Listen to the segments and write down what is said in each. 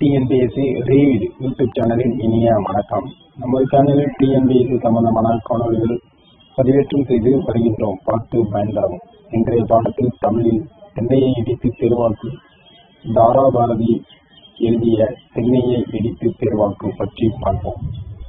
TNPSC read YouTube சேனலின் இனிய வணக்கம் நமது சேனலில் டிஎன்பிஎஸ்சி சம்பந்தமான காணொலிகள் பதிவேற்றம் செய்து வருகின்றோம் பார்த்து பயன்பெறவும் இன்றைய பாடத்தில் தமிழில் தென்னையை இடித்து தெருவாக்கு தாராபாரதி எழுதிய தென்னையை இடித்து தெருவாக்கு பற்றி பார்ப்போம்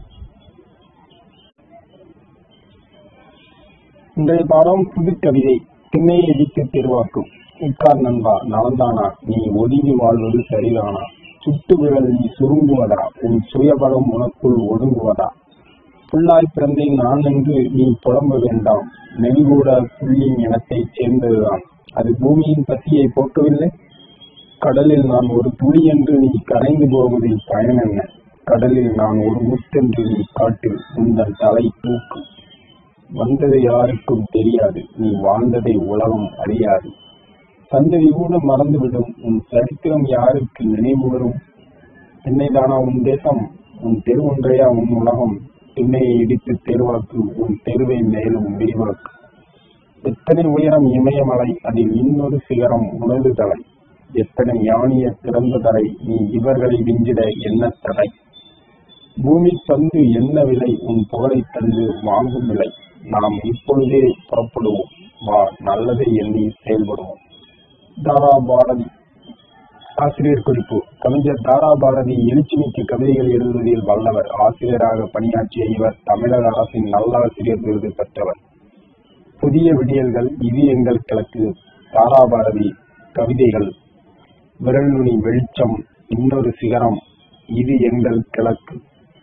இன்றைய பாடம் புதுக்கவிதை திண்ணையை இடித்து தெருவாக்கும் உட்கார் நண்பா நலந்தானா நீ ஒதுங்கி வாழ்வது சரிதானா சுட்டு விரல் நீ சுருங்குவதா உன் சுயபலம் உனக்குள் ஒடுங்குவதா புல்லாய் பிறந்தேன் நான் என்று நீ புலம்ப வேண்டாம் நெல்கூட புள்ளின் இனத்தைச் சேர்ந்ததுதான் அது பூமியின் பசியை போக்கவில்லை கடலில் நான் ஒரு துளி என்று நீ கரைந்து போவதில் பயன் என்ன கடலில் நான் ஒரு முத்தென்று நீ காட்டு உந்தன் தலை தூக்கு வந்தது யாருக்கும் தெரியாது நீ வாழ்ந்ததை உலகம் அறியாது சந்ததி கூட மறந்துவிடும் உன் சரித்திரம் யாருக்கு நினைவு வரும் என்னைதானா உன் தேசம் உன் தெரு ஒன்றையா உன் உலகம் திண்ணையை இடித்து தெருவாக்கு உன் தெருவை மேலும் விரிவாக்கு எத்தனை உயரம் இமயமலை அதில் இன்னொரு சிகரம் உணவு தலை எத்தனை யானிய திறந்த தரை நீ இவர்களை விஞ்சிட என்ன தடை பூமி பந்து என்ன விலை உன் புகழை தந்து வாங்கும் விலை நாம் இப்பொழுதே புறப்படுவோம் வா நல்லதை எண்ணி செயல்படுவோம் தாரா பாரதி ஆசிரியர் குறிப்பு கவிஞர் தாரா பாரதி எழுச்சிமிக்க கவிதைகள் எழுதுவதில் வல்லவர் ஆசிரியராக பணியாற்றிய இவர் தமிழக அரசின் நல்லாசிரியர் விருது பெற்றவர் புதிய விடியல்கள் இது எங்கள் கிழக்கு தாரா பாரதி கவிதைகள் விரல் நுனி வெளிச்சம் இன்னொரு சிகரம் இது எங்கள் கிழக்கு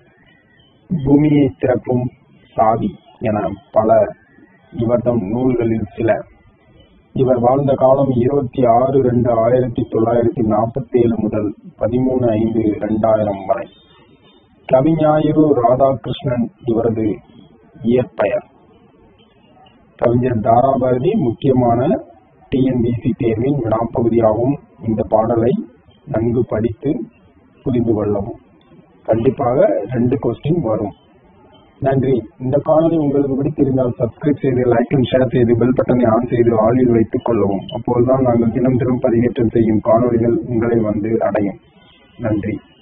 பூமியை திறக்கும் சாதி என பல இவர்தம் நூல்களில் சில இவர் வாழ்ந்த காலம் இருபத்தி ஆறு ரெண்டு ஆயிரத்தி தொள்ளாயிரத்தி நாற்பத்தி ஏழு முதல் பதிமூணு ஐந்து இரண்டாயிரம் வரை கவிஞாயிறு ராதாகிருஷ்ணன் இவரது இயற்பெயர் கவிஞர் தாராபாரதி முக்கியமான டிஎன்பிசி தேர்வின் வினாப்பகுதியாகவும் இந்த பாடலை நன்கு படித்து புரிந்து கொள்ளவும் கண்டிப்பாக ரெண்டு கொஸ்டின் வரும் நன்றி இந்த காணொலி உங்களுக்கு பிடித்திருந்தால் சப்ஸ்கிரைப் செய்து லைக் அண்ட் ஷேர் செய்து பெல் பட்டனை ஆன் செய்து ஆளில் வைத்துக் கொள்ளவும் அப்போதுதான் நாங்கள் தினம் தினம் பதிவேற்றம் செய்யும் காணொலிகள் உங்களை வந்து அடையும் நன்றி